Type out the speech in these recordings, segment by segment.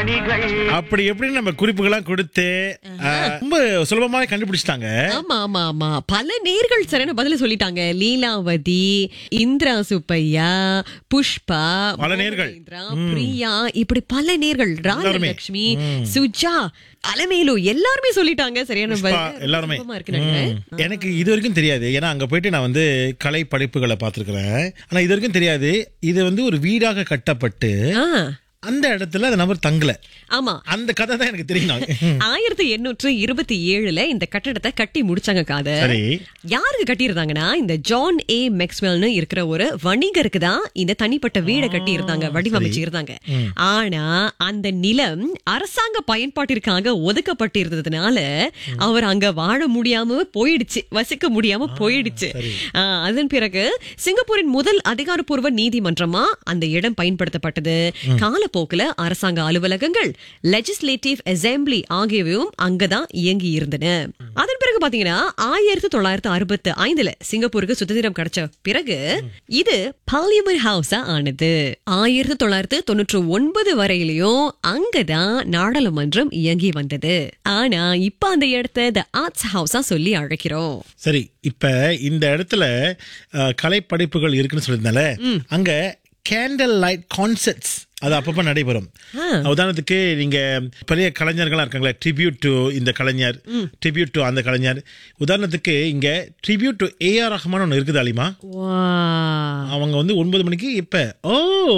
அப்படி எப்படி நம்ம குறிப்புகள்லாம் கொடுத்து அஹ், ரொம்ப சுலபமாக கண்டுபிடிச்சிட்டாங்க ஆமா ஆமா ஆமா பல நேர்கள் சரியான பதில சொல்லிட்டாங்க லீலாவதி இந்திரா சுப்பையா புஷ்பா பல நேர்கள். மோகேந்திரா, பிரியா இப்படி பல நேர்கள் எல்லாருமே. ராஜலட்சுமி சுஜா அலமேலு எல்லாருமே சொல்லிட்டாங்க சரியான புஷ்பா, பதில். எல்லாருமே சுலபமா இருக்கு நினைக்கிறேன். ம். எனக்கு இது வரைக்கும் தெரியாது ஏன்னா அங்க போயிட்டு நான் வந்து கலை படைப்புகளை பார்த்திருக்கிறேன் ஆனா இது வரைக்கும் தெரியாது இது வந்து ஒரு வீடாக கட்டப்பட்டு ஆ, அந்த இடத்துல அந்த நபர் தங்கல ஆமா அந்த கதை தான் எனக்கு தெரியும் ஆயிரத்தி எண்ணூற்று இருபத்தி ஏழுல இந்த கட்டடத்தை கட்டி முடிச்சாங்க காத சரி யாருக்கு கட்டியிருந்தாங்கன்னா இந்த ஜான் ஏ மேக்ஸ்வெல்னு இருக்கிற ஒரு வணிகருக்கு தான் இந்த தனிப்பட்ட வீடை கட்டி இருந்தாங்க வடிவமைச்சு இருந்தாங்க ஆனா அந்த நிலம் அரசாங்க பயன்பாட்டிற்காக ஒதுக்கப்பட்டிருந்ததுனால அவர் அங்க வாழ முடியாம போயிடுச்சு வசிக்க முடியாம போயிடுச்சு ஆ, அதன் பிறகு சிங்கப்பூரின் முதல் அதிகாரப்பூர்வ நீதிமன்றமா அந்த இடம் பயன்படுத்தப்பட்டது காலப்போக்குல அரசாங்க அலுவலகங்கள் லெஜிஸ்லேட்டிவ் அசெம்பிளி ஆகியவையும் அங்கதான் இயங்கி இருந்தன அதன் பிறகு பாத்தீங்கன்னா ஆயிரத்தி தொள்ளாயிரத்தி அறுபத்தி ஐந்துல சிங்கப்பூருக்கு சுதந்திரம் கிடைச்ச பிறகு இது பார்லிமெண்ட் ஹவுஸா ஆனது ஆயிரத்தி தொள்ளாயிரத்தி தொண்ணூற்றி ஒன்பது வரையிலயும் அங்கதான் நாடாளுமன்றம் இயங்கி வந்தது ஆனா இப்ப அந்த இடத்த த ஆர்ட்ஸ் ஹவுஸா சொல்லி அழைக்கிறோம் சரி இப்ப இந்த இடத்துல அஹ், கலைப்படைப்புகள் இருக்குன்னு சொல்லியிருந்தால அங்க கேண்டல் லைட் கான்சர்ட்ஸ் அது அப்பப்ப நடைபெறும் ஆ. உதாரணத்துக்கு நீங்க பெரிய கலைஞர்களா இருக்காங்களே ட்ரிபியூட் டு இந்த கலைஞர் ட்ரிபியூட் டு அந்த கலைஞர் உதாரணத்துக்கு இங்க ட்ரிபியூட் டு ஏஆர் ரஹ்மான் ஒன்று இருக்குது அலிமா வா அவங்க வந்து ஒன்பது மணிக்கு இப்ப ஓ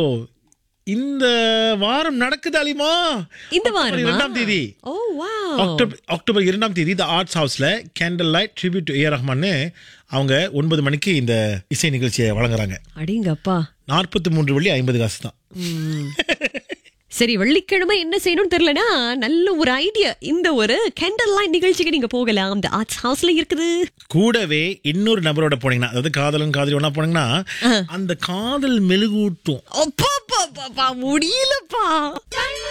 இந்த வாரம் நடக்குது அலிமா இந்த அக்டோபர் வாரமா? இரண்டாம் தேதி ஓ வா அக்டோபர் அக்டோபர் இரண்டாம் தேதி த ஆர்ட்ஸ் ஹவுஸ்ல candle light tribute to A ரஹ்மான்னு அவங்க ஒன்பது மணிக்கு இந்த இசை நிகழ்ச்சியை வழங்குறாங்க அடிங்கப்பா நாற்பத்தி மூன்று வெள்ளி ஐம்பது காசு தான் சரி வெள்ளிக்கிழமை என்ன செய்யணும்னு தெரியலனா நல்ல ஒரு ஐடியா இந்த ஒரு கேண்டல் லைட் நிகழ்ச்சிக்கு நீங்க போகலாம் இந்த ஆர்ட்ஸ் ஹவுஸ்ல இருக்குது கூடவே இன்னொரு நபரோட போனீங்கன்னா அதாவது காதலன் காதலி ஒண்ணா போனீங்கன்னா அந்த காதல் மெழுகூட்டும் அப்பா அப்பா, அப்பா, அப்பா, முடியலப்பா